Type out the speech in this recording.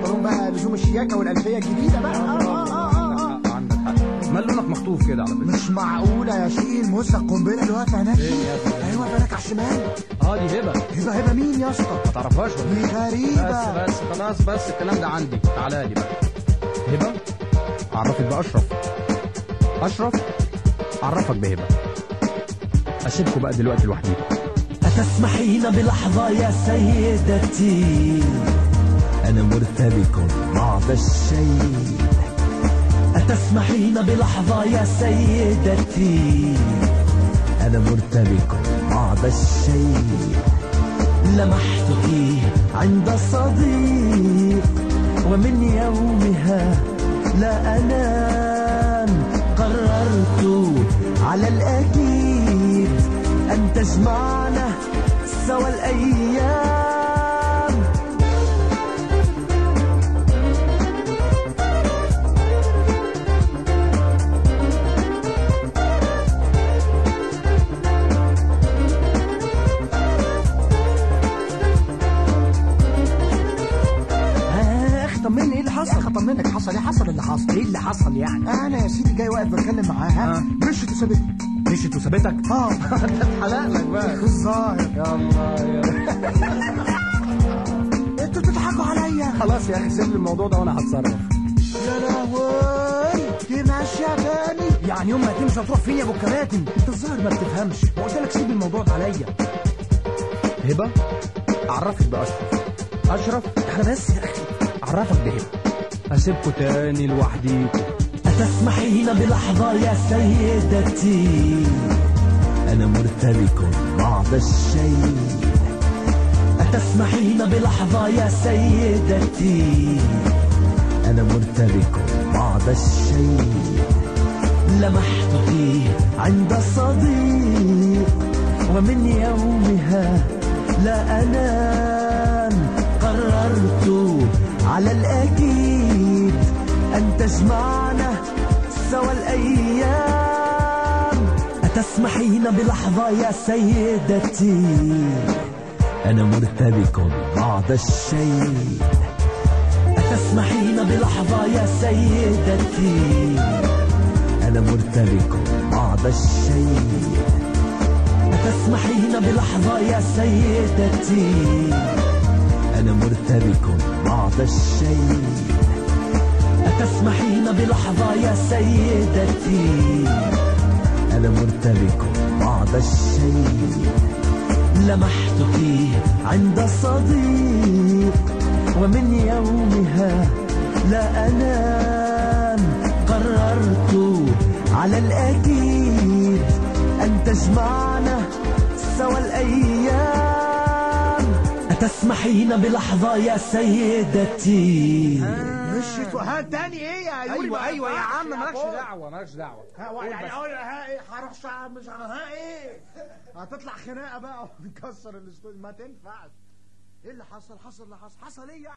البنطلون بقى لزوم الشياكه والالفيه الجديده بقى آه آه آه آه. عندك حق عندك حق مال لونك مخطوف كده على فكره مش معقوله يا شيل موسى القنبله اللي واقفه هناك فين يا ابني؟ ايوه بالك على الشمال اه دي هبه هبه هبه مين يا اسطى ما تعرفهاش ولا دي إيه؟ غريبه بس بس خلاص بس الكلام ده عندي تعالى لي بقى هبه اعرفك باشرف اشرف اعرفك بهبه اسيبكم بقى دلوقتي لوحديكم أتسمحين بلحظة يا سيدتي أنا مرتبك بعض الشيء أتسمحين بلحظة يا سيدتي أنا مرتبك بعض الشيء لمحتك عند صديق ومن يومها لا أنام قررت على الأكيد أن تجمعنا سوى الأيام اخ طمني ايه اللي حصل؟ اخ طمنك حصل ايه حصل اللي حصل؟ ايه اللي حصل يعني؟ انا يا سيدي جاي واقف بتكلم معاها آه. مشيت وسابتني مشيت وسابتك اه حلق لك بقى الظاهر يا الله يا انتوا بتضحكوا عليا خلاص يا اخي سيب لي الموضوع ده وانا هتصرف يا لهوي دي ماشيه تاني يعني يوم ما تمشي هتروح فين يا ابو الكباتن انت الظاهر ما بتفهمش ما قلت لك سيب الموضوع ده عليا هبه اعرفك باشرف اشرف احنا بس يا اخي اعرفك بهبه هسيبكوا تاني لوحديكوا أتسمحين بلحظة يا سيدتي أنا مرتبك بعض الشيء أتسمحين بلحظة يا سيدتي أنا مرتبك بعض الشيء لمحتك عند صديق ومن يومها لا أنام قررت على الأكيد أن تجمعنا سوى الأيام أتسمحين بلحظة يا سيدتي أنا مرتبك بعض الشيء أتسمحين بلحظة يا سيدتي أنا مرتبك بعض الشيء أتسمحين بلحظة يا سيدتي أنا مرتبك بعض الشيء أتسمحين بلحظة يا سيدتي أنا مرتبك بعض الشيء لمحتك عند صديق ومن يومها لا أنام قررت على الأكيد أن تجمعنا سوى الأيام أتسمحين بلحظة يا سيدتي مشيت ها تاني ايه يا يوري ايوه ما ايوه يا ينفعش عم مالكش بابا. دعوه مالكش دعوه ها و- يعني اقول ها ايه هروح ساعة مش ها ايه هتطلع خناقه بقى ونكسر الاستوديو ما تنفعش ايه اللي حصل حصل اللي حصل حصل ايه يعني